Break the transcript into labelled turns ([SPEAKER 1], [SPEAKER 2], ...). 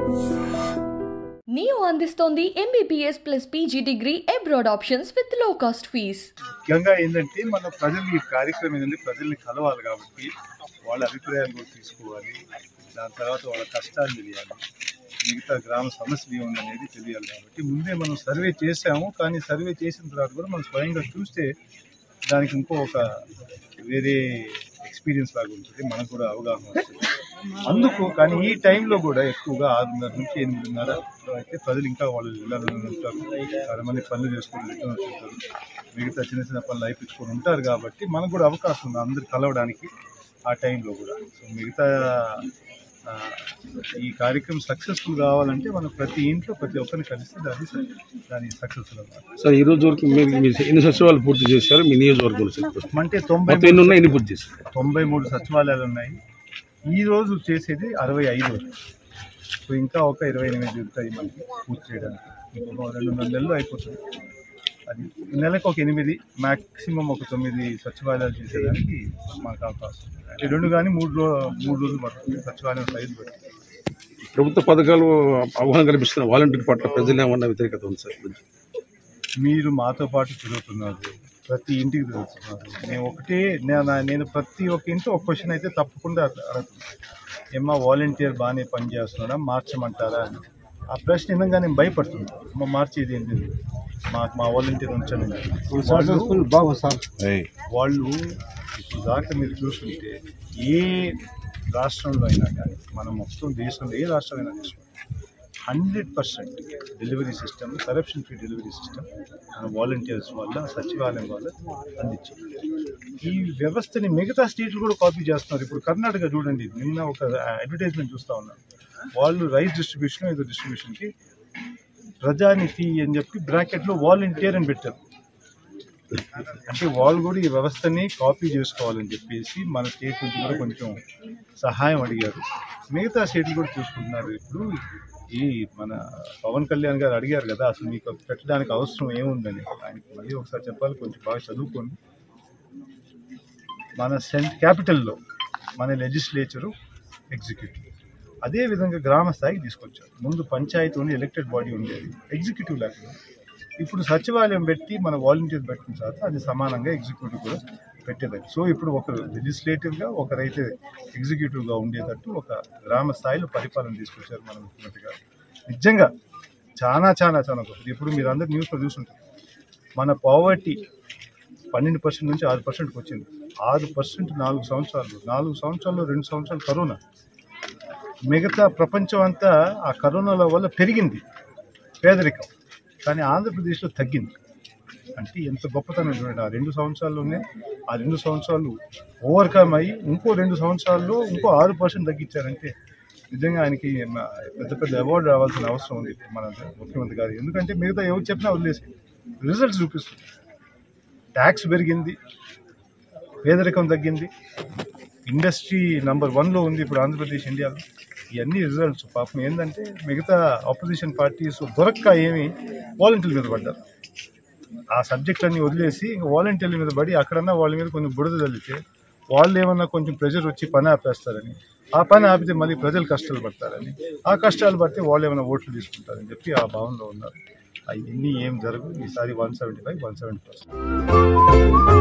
[SPEAKER 1] Neo అందిస్తోంది MBBS plus PG degree abroad options with low cost fees
[SPEAKER 2] ముఖ్యంగా ఏంటంటే మన ప్రజలు ఈ కార్యక్రమం ఏంటంటే ప్రజల్ని కలవాలి కాబట్టి వాళ్ళ అభిప్రాయాలు కూడా తీసుకోవాలి దాని తర్వాత వాళ్ళ కష్టాలు తెలియాలి మిగతా గ్రామ సమస్యలు ఏముందనేది తెలియాలి కాబట్టి ముందే మనం సర్వే చేసాము కానీ సర్వే చేసిన తర్వాత కూడా మనం స్వయంగా చూస్తే దానికి ఇంకో ఒక వేరే ఎక్స్పీరియన్స్ లాగా ఉంటుంది మనకు కూడా అవగాహన వస్తుంది అందుకు కానీ ఈ టైంలో కూడా ఎక్కువగా ఆరున్నర నుంచి ఎనిమిదిన్నర అయితే ప్రజలు ఇంకా వాళ్ళు ఇళ్ళలో ఉంటారు చాలా మంది పనులు చేసుకొని రిటర్న్ వచ్చుంటారు మిగతా చిన్న చిన్న పనులు అయిపించుకొని ఉంటారు కాబట్టి మనకు కూడా అవకాశం ఉంది అందరు కలవడానికి ఆ టైంలో కూడా సో మిగతా ఆ, ఈ కార్యక్రమం సక్సెస్ఫుల్ కావాలంటే మనం ప్రతి ఇంట్లో ప్రతి ఒక్కరిని కలిస్తే దాన్ని స- దాన్ని సక్సెస్ఫుల్ అవ్వాలి
[SPEAKER 3] సార్ ఈ రోజు వరకు మీరు మీరు ఎన్ని సచివాలు పూర్తి చేశారు మీ నియోజకవర్గంలో సార్
[SPEAKER 2] అంటే తొంభై
[SPEAKER 3] మొత్తం ఎన్ని ఉన్నాయి ఎన్ని పూర్తి చేశారు
[SPEAKER 2] తొంభై మూడు సచివాలయాలు ఉన్నాయి ఈ రోజు చేసేది అరవై ఐదు సో ఇంకా ఒక ఇరవై ఎనిమిది ఉంటాయి మనకి పూర్తి చేయడానికి ఇంకొక రెండున్నర నెలలు అయిపోతుంది అది నెలకు ఒక ఎనిమిది మ్యాక్సిమం ఒక తొమ్మిది సచివాలయాలు చేసేదానికి మాకు అవకాశం ఉంది. అంటే రెండు కానీ మూడు రో మూడు రోజులు పడుతుంది సచివాలయం సైజు బట్టి
[SPEAKER 3] ప్రభుత్వ పథకాలు అవగాహన కల్పిస్తున్న వాలంటీర్ పట్ల ప్రజలు ఏమన్నా వ్యతిరేకత ఉంది సార్
[SPEAKER 2] మీరు మాతో పాటు తిరుగుతున్నారు ప్రతి ఇంటికి తిరుగుతున్నారు నేను ఒకటే నేను నేను ప్రతి ఒక్క ఇంట్లో ఒక క్వశ్చన్ అయితే తప్పకుండా అడుగుతున్నాను ఏమ్మా వాలంటీర్ బాగానే పనిచేస్తున్నాడా మార్చమంటారా అని ఆ ప్రశ్న వినగా నేను భయపడుతున్నాను అమ్మ మార్చేది ఏంటి మాకు మా వాలంటీర్ ఉంచండి వాళ్ళు
[SPEAKER 4] బాగుంది సార్
[SPEAKER 2] వాళ్ళు ఇప్పుడు దాకా మీరు చూసుకుంటే ఏ రాష్ట్రంలో అయినా కానీ మనం మొత్తం దేశంలో ఏ రాష్ట్రం అయినా తీసుకోండి hundred percent delivery system corruption free delivery system మన వాలంటీర్స్ వల్ల సచివాలయం వల్ల అందించారు ఈ వ్యవస్థని మిగతా స్టేట్లు కూడా కాపీ చేస్తున్నారు ఇప్పుడు కర్ణాటక చూడండి నిన్న ఒక అడ్వర్టైజ్మెంట్ చూస్తూ ఉన్నాను వాళ్ళు రైస్ డిస్ట్రిబ్యూషన్ ఏదో డిస్ట్రిబ్యూషన్కి ప్రజానిధి అని చెప్పి బ్రాకెట్లో వాలంటీర్ అని పెట్టారు అంటే వాళ్ళు కూడా ఈ వ్యవస్థని కాపీ చేసుకోవాలని చెప్పేసి మన స్టేట్ నుంచి కూడా కొంచెం సహాయం అడిగారు మిగతా స్టేట్లు కూడా చూసుకుంటున్నారు ఇప్పుడు ఈ మన పవన్ కళ్యాణ్ గారు అడిగారు కదా అసలు మీకు పెట్టడానికి అవసరం ఏముందని ఆయనకి మళ్ళీ ఒకసారి చెప్పాలి కొంచెం బాగా చదువుకోండి మన సెంట్ క్యాపిటల్లో మన లెజిస్లేచరు ఎగ్జిక్యూటివ్ అదే విధంగా గ్రామ స్థాయికి తీసుకొచ్చారు ముందు పంచాయతీ ఉండి ఎలక్టెడ్ బాడీ ఉండేది ఎగ్జిక్యూటివ్ లేకుండా ఇప్పుడు సచివాలయం పెట్టి మన వాలంటీర్ పెట్టిన తర్వాత అది సమానంగా ఎగ్జిక్యూటివ్ కూడా పెట్టేది సో ఇప్పుడు ఒకరు లెజిస్లేటివ్గా ఒకరైతే ఎగ్జిక్యూటివ్గా ఉండేటట్టు ఒక గ్రామ స్థాయిలో పరిపాలన తీసుకొచ్చారు మన ముఖ్యమంత్రి గారు నిజంగా చాలా చాలా చాలా గొప్పది ఇప్పుడు మీరు అందరు న్యూస్లో చూసుంటారు మన పావర్టీ పన్నెండు పర్సెంట్ నుంచి ఆరు పర్సెంట్కి వచ్చింది ఆరు పర్సెంట్ నాలుగు సంవత్సరాలు నాలుగు సంవత్సరాల్లో రెండు సంవత్సరాలు కరోనా మిగతా ప్రపంచం అంతా ఆ కరోనాల వల్ల పెరిగింది పేదరికం కానీ ఆంధ్రప్రదేశ్లో తగ్గింది అంటే ఎంత గొప్పతనం చూడండి ఆ రెండు సంవత్సరాల్లోనే ఆ రెండు సంవత్సరాలు ఓవర్కమ్ అయ్యి ఇంకో రెండు సంవత్సరాల్లో ఇంకో ఆరు పర్సెంట్ తగ్గించారంటే నిజంగా ఆయనకి మ- పెద్ద పెద్ద అవార్డు రావాల్సిన అవసరం ఉంది మన ముఖ్యమంత్రి గారు ఎందుకంటే మిగతా ఎవరు చెప్పినా వదిలేసి రిజల్ట్స్ చూపిస్తుంది ట్యాక్స్ పెరిగింది పేదరికం తగ్గింది ఇండస్ట్రీ నంబర్ వన్లో ఉంది ఇప్పుడు ఆంధ్రప్రదేశ్ ఇండియాలో ఇవన్నీ రిజల్ట్స్ పాపం ఏంటంటే మిగతా ఆపోజిషన్ పార్టీస్ దొరక్క ఏమి వాలంటీర్ల మీద పడ్డారు ఆ సబ్జెక్టులన్నీ వదిలేసి ఇంకా వాలంటీర్ల మీద పడి అక్కడన్నా వాళ్ళ మీద కొంచెం బుడద చల్లితే వాళ్ళు ఏమన్నా కొంచెం ప్రెషర్ వచ్చి పని ఆపేస్తారని ఆ పని ఆపితే మళ్ళీ ప్రజలు కష్టాలు పడతారని ఆ కష్టాలు పడితే వాళ్ళు ఏమైనా ఓట్లు తీసుకుంటారని చెప్పి ఆ భావనలో ఉన్నారు అవన్నీ ఏం జరగదు ఈసారి one seventy five one seventy percent